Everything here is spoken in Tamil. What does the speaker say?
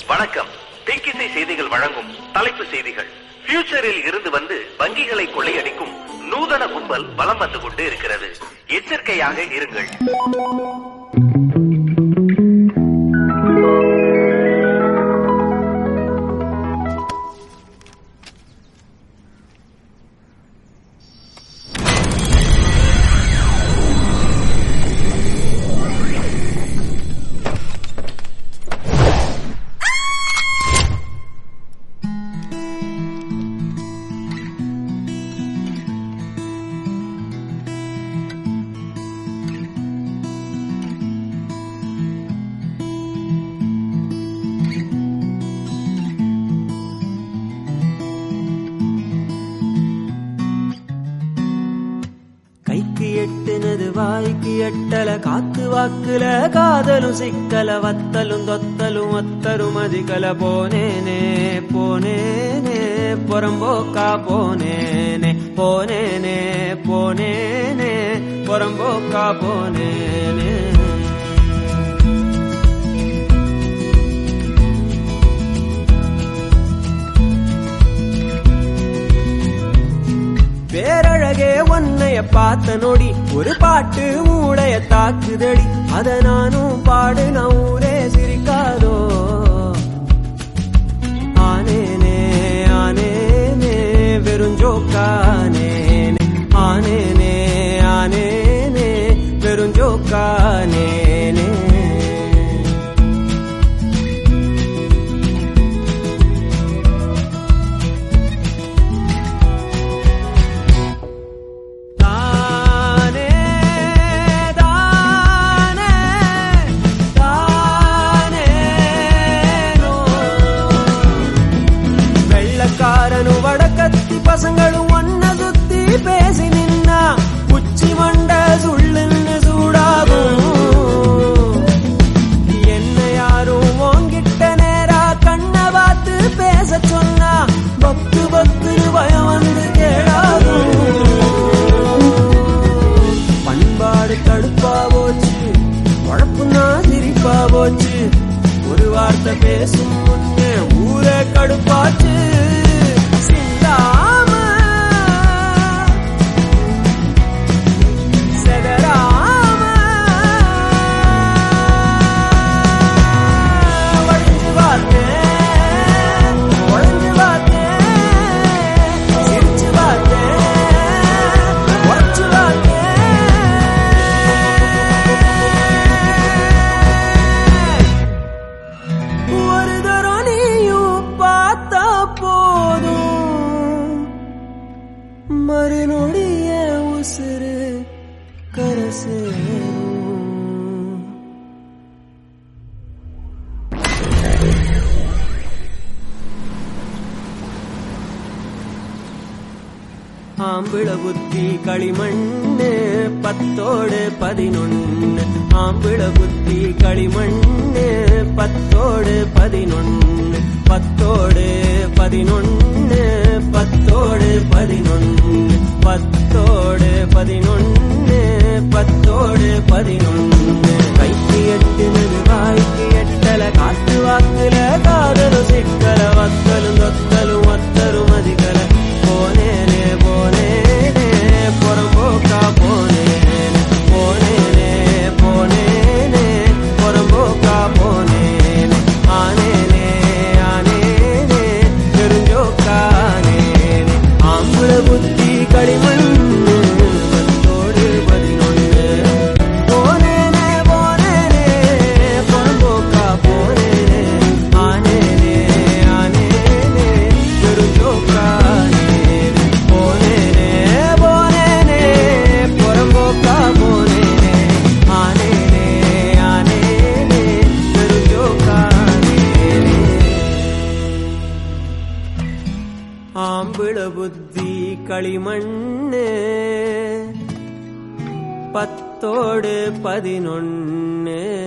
வணக்கம் திங்கிசை செய்திகள் வழங்கும் தலைப்பு செய்திகள் ஃபியூச்சரில் இருந்து வந்து வங்கிகளை கொள்ளையடிக்கும் நூதன கும்பல் வலம் வந்து கொண்டு இருக்கிறது எச்சரிக்கையாக இருங்கள் கைக்கு எட்டுனது வாய்க்கு எட்டல காத்து வாக்குல காதலும் சிக்கல வத்தலும் தொத்தலும் ஒத்தரும் அதிகல போனேனே போனேனே புறம்போக்கா போனேனே போனேனே போனேனே புறம்போக்கா போனேனே பேரழகே உன்னைய பார்த்த நொடி ஒரு பாட்டு மூளைய தாக்குதடி அத நானும் பாடு ஊரே சிரிக்காதோ ஆனேனே ஆனேனே வெறுஞ்சோக்கானேனே ஆனேனே ஆனேனே வெறுஞ்சோக்கானேனே தானே தானே தானேனோ வெள்ளக்காரனும் வடக்கத்தி பசங்களும் ஒன்ன சுத்தி பேசி நின்னா உச்சி மண்ட சுள்ளுன்னு சூடாகும் என்ன யாரும் உன்கிட்ட நேரா கண்ண பார்த்து பேச சொன்னா பத்து பத்து பயம் வந்து கேளாகும் பண்பாடு கடுப்பா போச்சு உழப்புனா சிரிப்பா போச்சு ஒரு வார்த்தை பேசும் முன்னே ஊரே கடுப்பாச்சு சிந்தாம செதறாம வழிஞ்சு பார்த்தேன் உழைஞ்சு பார்த்தேன் சிரிச்சு பார்த்தேன் உழைச்சு பார்த்தேன் ஒரு தரம் நீயும் பார்த்தா போதும் மறுநொடிய உசுறு கரசேரும் ஆம்பிள புத்தி களிமண்ணு பத்தோடு பதினொன்னு ஆம்பிள புத்தி களிமண்ணு பத்தோடு பதினொன்னு பத்தோடு பதினொன்னு பத்தோடு பதினொன்னு பத்தோடு பதினொன்னு பத்தோடு பதினொன்னு கைக்கு எட்டுனது வாய்க்கு எட்டல காத்து வாக்குல காதலும் சிக்கல வத்தலும் தொத்தலும் ஒத்தரும் அதிகல போனேனே போனேனே புறம்போக்கா போனேனே போனேனே போனேனே புறம்போக்கா போனேனே ஆனேனே ஆனேனே தெரிஞ்சோக்கானேனே ஆம்புல புத்தி களிமண்ணு பத்தோடு பதினொன்னு போனேனே போனேனே புறம்போக்கா போனேனே ஆனேனே ஆனேனே தெரிஞ்சோக்கானேனே போனேனே போனேனே புறம்போக்கா போனேனே ஆனேனே ஆனேனே தெரிஞ்சோக்கானேனே ஆம்பிள புத்தி களிமண்ணு பத்தோடு பதினொன்னு